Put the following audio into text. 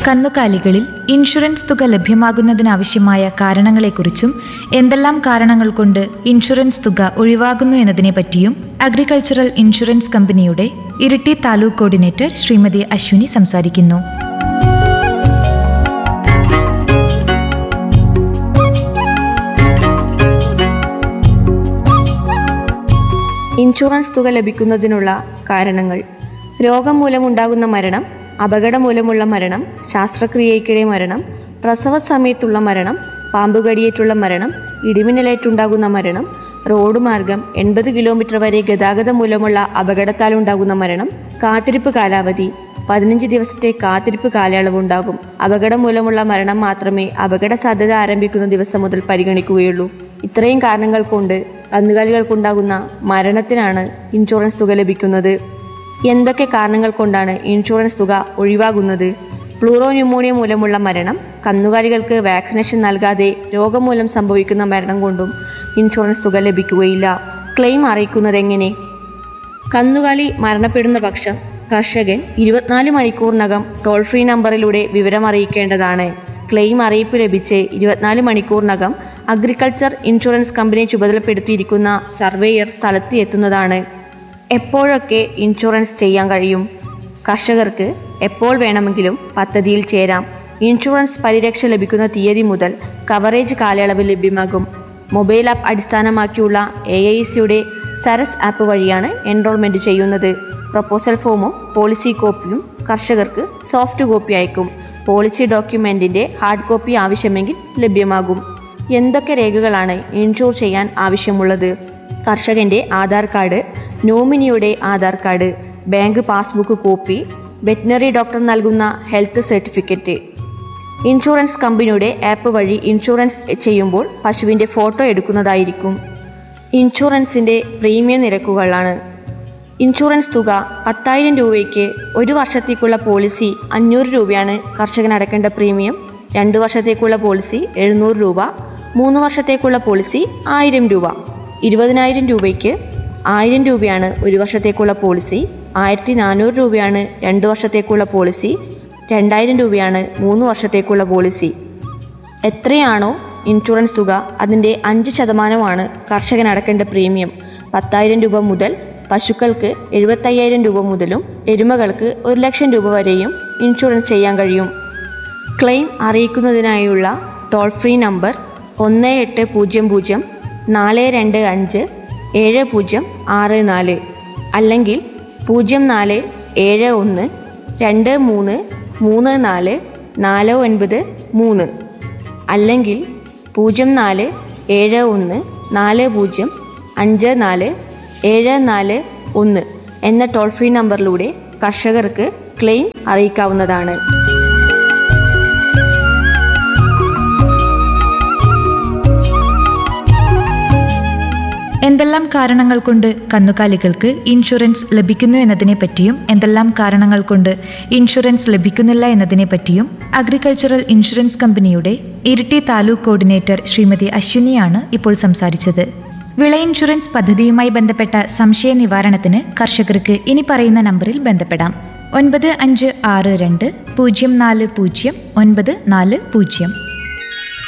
കന്നുകാലികളിൽ insurance തുക ലഭ്യമാകുന്നതിനാവശ്യമായ കാരണങ്ങളെക്കുറിച്ചും എന്തെല്ലാം കാരണങ്ങൾ കൊണ്ട് ഇൻഷുറൻസ് തുക ഒഴിവാകുന്നു എന്നതിനെപ്പറ്റിയും അഗ്രികൾച്ചറൽ ഇൻഷുറൻസ് കമ്പനിയുടെ ഇരിട്ടി താലൂക്ക് കോർഡിനേറ്റർ ശ്രീമതി അശ്വിനി സംസാരിക്കുന്നു ഇൻഷുറൻസ് തുക ലഭിക്കുന്നതിനുള്ള കാരണങ്ങൾ രോഗം മൂലമുണ്ടാകുന്ന മരണം അപകടം മൂലമുള്ള മരണം ശാസ്ത്രക്രിയയ്ക്കിടെ മരണം പ്രസവ സമയത്തുള്ള മരണം പാമ്പുകടിയേറ്റുള്ള മരണം ഇടിമിന്നലേറ്റുണ്ടാകുന്ന മരണം റോഡ് മാർഗം എൺപത് കിലോമീറ്റർ വരെ ഗതാഗതം മൂലമുള്ള അപകടത്താൽ ഉണ്ടാകുന്ന മരണം കാത്തിരിപ്പ് കാലാവധി പതിനഞ്ച് ദിവസത്തെ കാത്തിരിപ്പ് കാലയളവുണ്ടാകും അപകടം മൂലമുള്ള മരണം മാത്രമേ അപകട സാധ്യത ആരംഭിക്കുന്ന ദിവസം മുതൽ പരിഗണിക്കുകയുള്ളൂ ഇത്രയും കാരണങ്ങൾ കൊണ്ട് കന്നുകാലികൾക്കുണ്ടാകുന്ന മരണത്തിനാണ് ഇൻഷുറൻസ് തുക ലഭിക്കുന്നത് എന്തൊക്കെ കാരണങ്ങൾ കൊണ്ടാണ് ഇൻഷുറൻസ് തുക ഒഴിവാകുന്നത് പ്ലൂറോ ന്യൂമോണിയ മൂലമുള്ള മരണം കന്നുകാലികൾക്ക് വാക്സിനേഷൻ നൽകാതെ രോഗം മൂലം സംഭവിക്കുന്ന മരണം കൊണ്ടും ഇൻഷുറൻസ് തുക ലഭിക്കുകയില്ല ക്ലെയിം അറിയിക്കുന്നത് എങ്ങനെ കന്നുകാലി മരണപ്പെടുന്ന പക്ഷം കർഷകൻ ഇരുപത്തിനാല് മണിക്കൂറിനകം ടോൾ ഫ്രീ നമ്പറിലൂടെ വിവരം അറിയിക്കേണ്ടതാണ് ക്ലെയിം അറിയിപ്പ് ലഭിച്ച് ഇരുപത്തിനാല് മണിക്കൂറിനകം അഗ്രികൾച്ചർ ഇൻഷുറൻസ് കമ്പനി ചുമതലപ്പെടുത്തിയിരിക്കുന്ന സർവേയർ സ്ഥലത്ത് എത്തുന്നതാണ് എപ്പോഴൊക്കെ ഇൻഷുറൻസ് ചെയ്യാൻ കഴിയും കർഷകർക്ക് എപ്പോൾ വേണമെങ്കിലും പദ്ധതിയിൽ ചേരാം ഇൻഷുറൻസ് പരിരക്ഷ ലഭിക്കുന്ന തീയതി മുതൽ കവറേജ് കാലയളവ് ലഭ്യമാകും മൊബൈൽ ആപ്പ് അടിസ്ഥാനമാക്കിയുള്ള എ ഐ സിയുടെ സരസ് ആപ്പ് വഴിയാണ് എൻറോൾമെൻറ്റ് ചെയ്യുന്നത് പ്രപ്പോസൽ ഫോമും പോളിസി കോപ്പിയും കർഷകർക്ക് സോഫ്റ്റ് കോപ്പി അയക്കും പോളിസി ഡോക്യുമെൻറ്റിൻ്റെ ഹാർഡ് കോപ്പി ആവശ്യമെങ്കിൽ ലഭ്യമാകും എന്തൊക്കെ രേഖകളാണ് ഇൻഷൂർ ചെയ്യാൻ ആവശ്യമുള്ളത് കർഷകന്റെ ആധാർ കാർഡ് നോമിനിയുടെ Aadhaar card bank passbook copy veterinary doctor നൽകുന്ന ഹെൽത്ത് സർട്ടിഫിക്കറ്റ് ഇൻഷുറൻസ് കമ്പനിയുടെ ആപ്പ് വഴി ഇൻഷുറൻസ് ചെയ്യുമ്പോൾ പശുവിൻ്റെ ഫോട്ടോ എടുക്കുന്നതായിരിക്കും ഇൻഷുറൻസിൻ്റെ പ്രീമിയം നിരക്കുകളാണ് ഇൻഷുറൻസ് തുക പത്തായിരം രൂപയ്ക്ക് ഒരു വർഷത്തേക്കുള്ള പോളിസി അഞ്ഞൂറ് രൂപയാണ് കർഷകൻ അടയ്ക്കേണ്ട പ്രീമിയം രണ്ട് വർഷത്തേക്കുള്ള പോളിസി എഴുന്നൂറ് രൂപ മൂന്ന് വർഷത്തേക്കുള്ള പോളിസി ആയിരം രൂപ ഇരുപതിനായിരം രൂപയ്ക്ക് ആയിരം രൂപയാണ് ഒരു വർഷത്തേക്കുള്ള പോളിസി ആയിരത്തി നാനൂറ് രൂപയാണ് രണ്ട് വർഷത്തേക്കുള്ള പോളിസി രണ്ടായിരം രൂപയാണ് മൂന്ന് വർഷത്തേക്കുള്ള പോളിസി എത്രയാണോ ഇൻഷുറൻസ് തുക അതിൻ്റെ അഞ്ച് ശതമാനമാണ് കർഷകൻ അടക്കേണ്ട പ്രീമിയം പത്തായിരം രൂപ മുതൽ പശുക്കൾക്ക് എഴുപത്തയ്യായിരം രൂപ മുതലും എരുമകൾക്ക് ഒരു ലക്ഷം രൂപ വരെയും ഇൻഷുറൻസ് ചെയ്യാൻ കഴിയും ക്ലെയിം അറിയിക്കുന്നതിനായുള്ള ടോൾ ഫ്രീ നമ്പർ ഒന്ന് എട്ട് പൂജ്യം പൂജ്യം നാല് രണ്ട് അഞ്ച് ഏഴ് പൂജ്യം ആറ് നാല് അല്ലെങ്കിൽ പൂജ്യം നാല് ഏഴ് ഒന്ന് രണ്ട് മൂന്ന് മൂന്ന് നാല് നാല് ഒൻപത് മൂന്ന് അല്ലെങ്കിൽ പൂജ്യം നാല് ഏഴ് ഒന്ന് നാല് പൂജ്യം അഞ്ച് നാല് ഏഴ് നാല് ഒന്ന് എന്ന ടോൾ ഫ്രീ നമ്പറിലൂടെ കർഷകർക്ക് ക്ലെയിം അറിയിക്കാവുന്നതാണ് എന്തെല്ലാം കാരണങ്ങൾ കൊണ്ട് കന്നുകാലികൾക്ക് ഇൻഷുറൻസ് ലഭിക്കുന്നു എന്നതിനെപ്പറ്റിയും എന്തെല്ലാം കാരണങ്ങൾ കൊണ്ട് ഇൻഷുറൻസ് ലഭിക്കുന്നില്ല എന്നതിനെപ്പറ്റിയും അഗ്രികൾച്ചറൽ ഇൻഷുറൻസ് കമ്പനിയുടെ ഇരിട്ടി താലൂക്ക് കോർഡിനേറ്റർ ശ്രീമതി അശ്വിനിയാണ് ഇപ്പോൾ സംസാരിച്ചത് വിള ഇൻഷുറൻസ് പദ്ധതിയുമായി ബന്ധപ്പെട്ട സംശയ നിവാരണത്തിന് കർഷകർക്ക് ഇനി പറയുന്ന നമ്പറിൽ ബന്ധപ്പെടാം ഒൻപത് അഞ്ച് ആറ് രണ്ട് പൂജ്യം നാല് പൂജ്യം ഒൻപത് നാല് പൂജ്യം